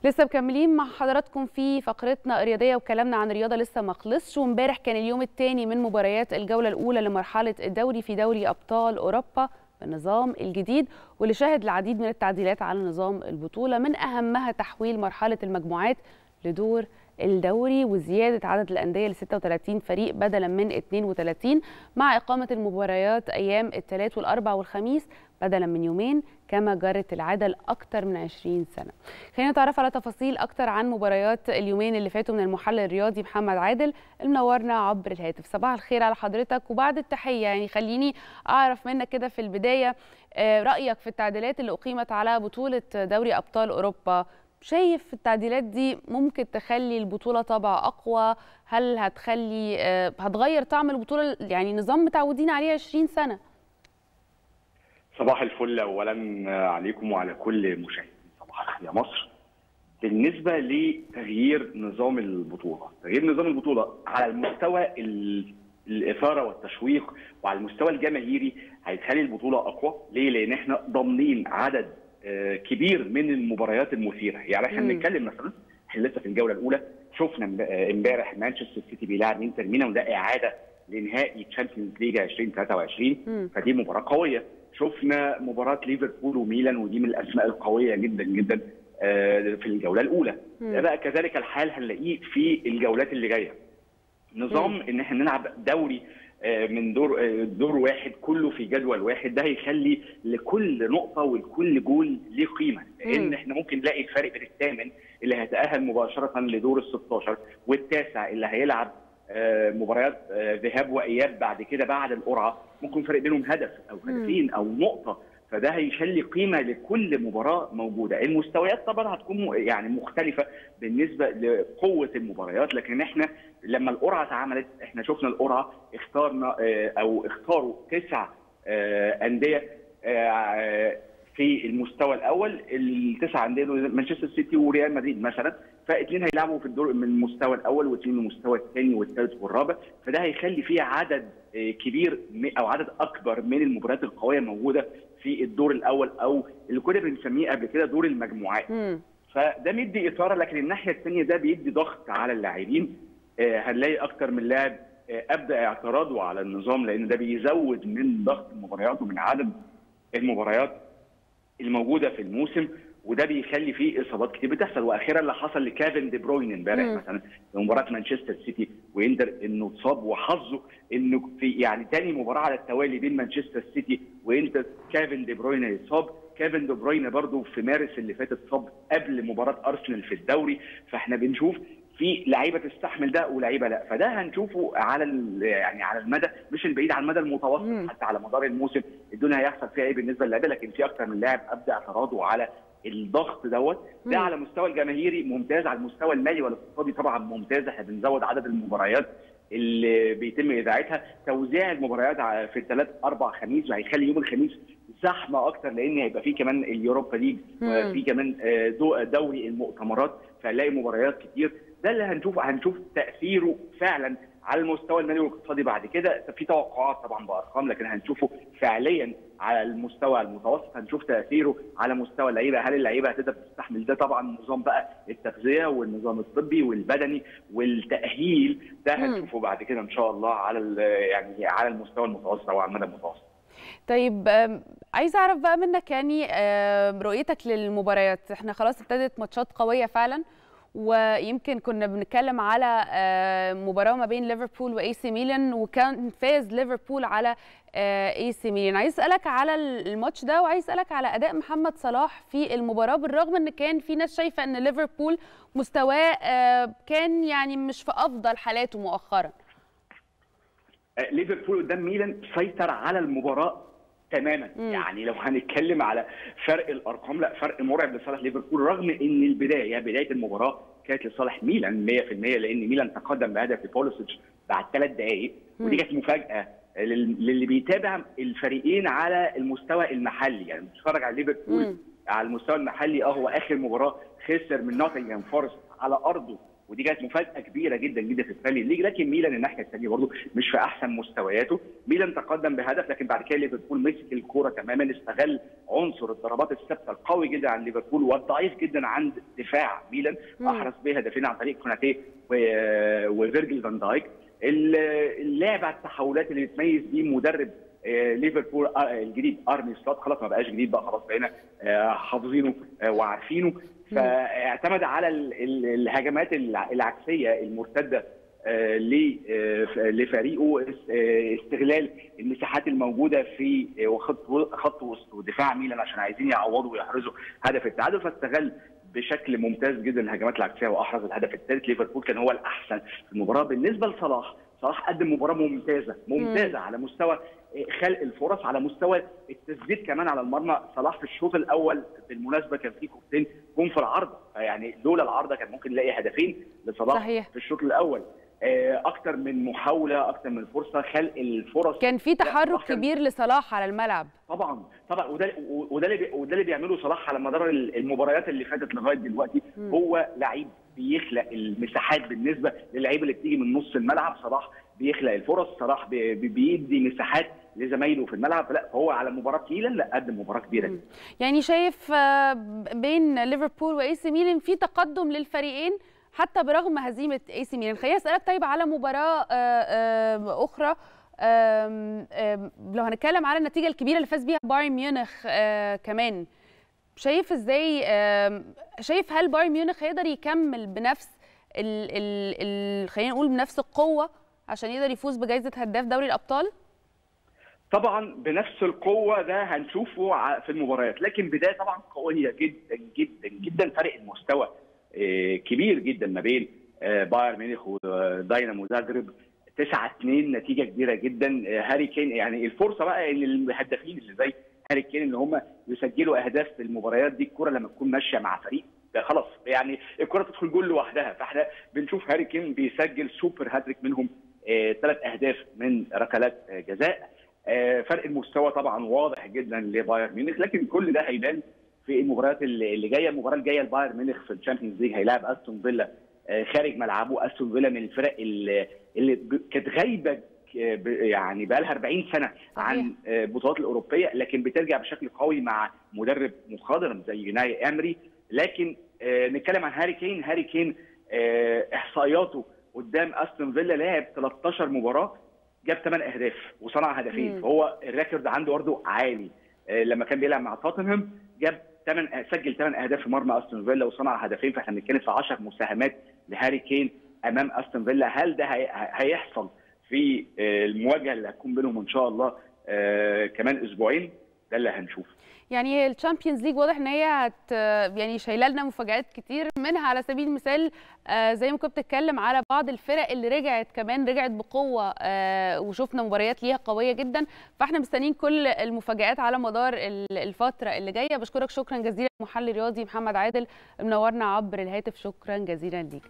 لسه مكملين مع حضراتكم في فقرتنا الرياضيه وكلامنا عن الرياضه لسه ما خلصش وامبارح كان اليوم الثاني من مباريات الجوله الاولى لمرحله الدوري في دوري ابطال اوروبا بالنظام الجديد واللي شهد العديد من التعديلات على نظام البطوله من اهمها تحويل مرحله المجموعات لدور الدوري وزياده عدد الانديه ل 36 فريق بدلا من 32 مع اقامه المباريات ايام الثلاث والاربع والخميس بدلا من يومين كما جرت العاده لاكثر من 20 سنه. خلينا نتعرف على تفاصيل اكثر عن مباريات اليومين اللي فاتوا من المحلل الرياضي محمد عادل المنورنا عبر الهاتف. صباح الخير على حضرتك وبعد التحيه يعني خليني اعرف منك كده في البدايه رايك في التعديلات اللي اقيمت على بطوله دوري ابطال اوروبا شايف التعديلات دي ممكن تخلي البطوله طبع اقوى هل هتخلي هتغير طعم البطوله يعني نظام متعودين عليه 20 سنه صباح الفل اولا عليكم وعلى كل مشاهدين صباح الخير يا مصر بالنسبه لتغيير نظام البطوله تغيير نظام البطوله على المستوى الاثاره والتشويق وعلى المستوى الجماهيري هيخلي البطوله اقوى ليه لان احنا ضامنين عدد كبير من المباريات المثيره يعني احنا بنتكلم مثلا احنا لسه في الجوله الاولى شفنا امبارح مانشستر سيتي بيلاعب انتر ميلان وده اعاده لنهائي تشامبيونز ليج 2023 فدي مباراه قويه شفنا مباراه ليفربول وميلان ودي من الاسماء القويه جدا جدا في الجوله الاولى ده بقى كذلك الحال هنلاقيه في الجولات اللي جايه نظام مم. ان احنا نلعب دوري من دور دور واحد كله في جدول واحد ده هيخلي لكل نقطه ولكل جول ليه قيمه لان احنا ممكن نلاقي الفرق بين الثامن اللي هيتاهل مباشره لدور ال 16 والتاسع اللي هيلعب مباريات ذهاب واياب بعد كده بعد القرعه ممكن فرق بينهم هدف او هدفين او نقطه فده هيخلي قيمه لكل مباراه موجوده، المستويات طبعا هتكون يعني مختلفه بالنسبه لقوه المباريات لكن احنا لما القرعه اتعملت احنا شفنا القرعه اختارنا او اختاروا تسع انديه في المستوى الاول التسع انديه مانشستر سيتي وريال مدريد مثلا فاثنين هيلعبوا في الدور من المستوى الاول واثنين من المستوى الثاني والثالث والرابع فده هيخلي فيه عدد كبير او عدد اكبر من المباريات القويه موجوده في الدور الاول او اللي كنا بنسميه قبل كده دور المجموعات م. فده مدي اثاره لكن الناحيه الثانيه ده بيدي ضغط على اللاعبين هنلاقي اكتر من لاعب ابدا اعتراضه على النظام لان ده بيزود من ضغط المباريات ومن عدد المباريات الموجوده في الموسم وده بيخلي فيه اصابات كتير بتحصل واخيرا اللي حصل لكافن دي بروين امبارح مثلا في مباراه مانشستر سيتي ويندر انه اتصاب وحظه انه في يعني ثاني مباراه على التوالي بين مانشستر سيتي وانتر كافن دي بروين يتصاب كيفن دي بروين برضه في مارس اللي فات اتصاب قبل مباراه ارسنال في الدوري فاحنا بنشوف في لعيبه تستحمل ده ولعيبه لا فده هنشوفه على يعني على المدى مش البعيد على المدى المتوسط مم. حتى على مدار الموسم الدنيا هيحصل فيها ايه بالنسبه للعيبه لكن في اكثر من لاعب ابدا اعتراضه على الضغط دوت ده على المستوى الجماهيري ممتاز على المستوى المالي والاقتصادي طبعا ممتاز احنا بنزود عدد المباريات اللي بيتم اذاعتها توزيع المباريات في الثلاث اربع خميس وهيخلي يوم الخميس زحمه اكتر لان هيبقى في كمان اليوروبا ليج وفي كمان دوري المؤتمرات فهنلاقي مباريات كتير ده اللي هنشوف هنشوف تاثيره فعلا على المستوى المالي والاقتصادي بعد كده في توقعات طبعا بارقام لكن هنشوفه فعليا على المستوى المتوسط هنشوف تاثيره على مستوى اللعيبه هل اللعيبه هتقدر تستحمل ده طبعا نظام بقى التغذيه والنظام الطبي والبدني والتاهيل ده هنشوفه بعد كده ان شاء الله على يعني على المستوى المتوسط او على المدى المتوسط طيب عايزه اعرف بقى منك يعني رؤيتك للمباريات احنا خلاص ابتدت ماتشات قويه فعلا ويمكن كنا بنتكلم على مباراه ما بين ليفربول واي سي ميلان وكان فاز ليفربول على اي سي ميلان عايز اسالك على الماتش ده وعايز اسالك على اداء محمد صلاح في المباراه بالرغم ان كان في ناس شايفه ان ليفربول مستواه كان يعني مش في افضل حالاته مؤخرا ليفربول قدام ميلان سيطر على المباراه تماما مم. يعني لو هنتكلم على فرق الارقام لا فرق مرعب لصالح ليفربول رغم ان البدايه بدايه المباراه كانت لصالح ميلان 100% لان ميلان تقدم بهدف لبوليسيتش بعد ثلاث دقائق ودي كانت مفاجاه للي بيتابع الفريقين على المستوى المحلي يعني بتتفرج على ليفربول على المستوى المحلي اه هو اخر مباراه خسر من نوتنجهام فورست على ارضه ودي كانت مفاجاه كبيره جدا جدا في البريمير ليج لكن ميلان الناحيه الثانيه برضه مش في احسن مستوياته ميلان تقدم بهدف لكن بعد كده ليفربول مسك الكوره تماما استغل عنصر الضربات الثابته القوي جدا عند ليفربول والضعيف جدا عند دفاع ميلان احرز به هدفين عن طريق كوناتيه وفيرجل فان دايك اللعب على التحولات اللي بيتميز بيه مدرب ليفربول الجديد ارني سلوت خلاص ما بقاش جديد بقى خلاص بقينا حافظينه وعارفينه فاعتمد على الهجمات العكسيه المرتده لفريقه استغلال المساحات الموجوده في خط خط وسط ودفاع ميلان عشان عايزين يعوضوا ويحرزوا هدف التعادل فاستغل بشكل ممتاز جدا الهجمات العكسيه واحرز الهدف الثالث ليفربول كان هو الاحسن في المباراه بالنسبه لصلاح صلاح قدم مباراه ممتازه ممتازه على مستوى خلق الفرص على مستوى التسديد كمان على المرمى صلاح في الشوط الاول بالمناسبه كان في كورتين جم في العارضه يعني لولا العارضه كان ممكن نلاقي هدفين لصلاح صحيح. في الشوط الاول اكتر من محاوله اكتر من فرصه خلق الفرص كان في تحرك كبير لصلاح على الملعب طبعا طبعا وده وده اللي وده اللي بيعمله صلاح على مدار المباريات اللي فاتت لغايه دلوقتي م. هو لعيب بيخلق المساحات بالنسبه للعيبه اللي بتيجي من نص الملعب صلاح بيخلق الفرص صلاح بيدي مساحات لزمايله في الملعب لا هو على مباراه ميلان لا قدم مباراه كبيره جدا يعني شايف بين ليفربول واي سي ميلان في تقدم للفريقين حتى برغم هزيمه اي سي ميلان خليني اسالك طيب على مباراه اخرى لو هنتكلم على النتيجه الكبيره اللي فاز بيها بايرن ميونخ كمان شايف ازاي شايف هل بايرن ميونخ هيقدر يكمل بنفس ال ال ال خلينا نقول بنفس القوه عشان يقدر يفوز بجائزه هداف دوري الابطال؟ طبعا بنفس القوه ده هنشوفه في المباريات لكن بدايه طبعا قويه جدا جدا جدا فرق المستوى كبير جدا ما بين بايرن ميونخ وداينامو زاجرب 9 2 نتيجه كبيره جدا هاري كين يعني الفرصه بقى ان الهدافين اللي زي هاري كين ان هم يسجلوا اهداف في المباريات دي الكره لما تكون ماشيه مع فريق ده خلاص يعني الكره تدخل جول لوحدها فاحنا بنشوف هاري كين بيسجل سوبر هاتريك منهم ثلاث آه اهداف من ركلات آه جزاء آه فرق المستوى طبعا واضح جدا لبايرن ميونخ لكن كل ده هيبان في المباريات اللي جايه المباراه الجايه لبايرن ميونخ في الشامبيونز ليج هيلاعب استون فيلا خارج ملعبه استون فيلا من الفرق اللي, اللي كانت غايبه يعني بقى لها 40 سنه عن البطولات الاوروبيه لكن بترجع بشكل قوي مع مدرب مخضرم زي يوناي امري لكن نتكلم عن هاري كين هاري كين احصائياته قدام استون فيلا لعب 13 مباراه جاب 8 اهداف وصنع هدفين فهو الريكورد عنده برضه عالي لما كان بيلعب مع توتنهام جاب 8 سجل 8 اهداف في مرمى استون فيلا وصنع هدفين فاحنا بنتكلم في 10 مساهمات لهاري كين امام استون فيلا هل ده هيحصل في المواجهه اللي هتكون بينهم ان شاء الله كمان اسبوعين ده اللي هنشوفه يعني الشامبيونز ليج واضح ان هي هت يعني شايله لنا مفاجات كتير منها على سبيل المثال زي ما كنت بتتكلم على بعض الفرق اللي رجعت كمان رجعت بقوه وشفنا مباريات ليها قويه جدا فاحنا مستنيين كل المفاجات على مدار الفتره اللي جايه بشكرك شكرا جزيلا محلل رياضي محمد عادل منورنا عبر الهاتف شكرا جزيلا ليك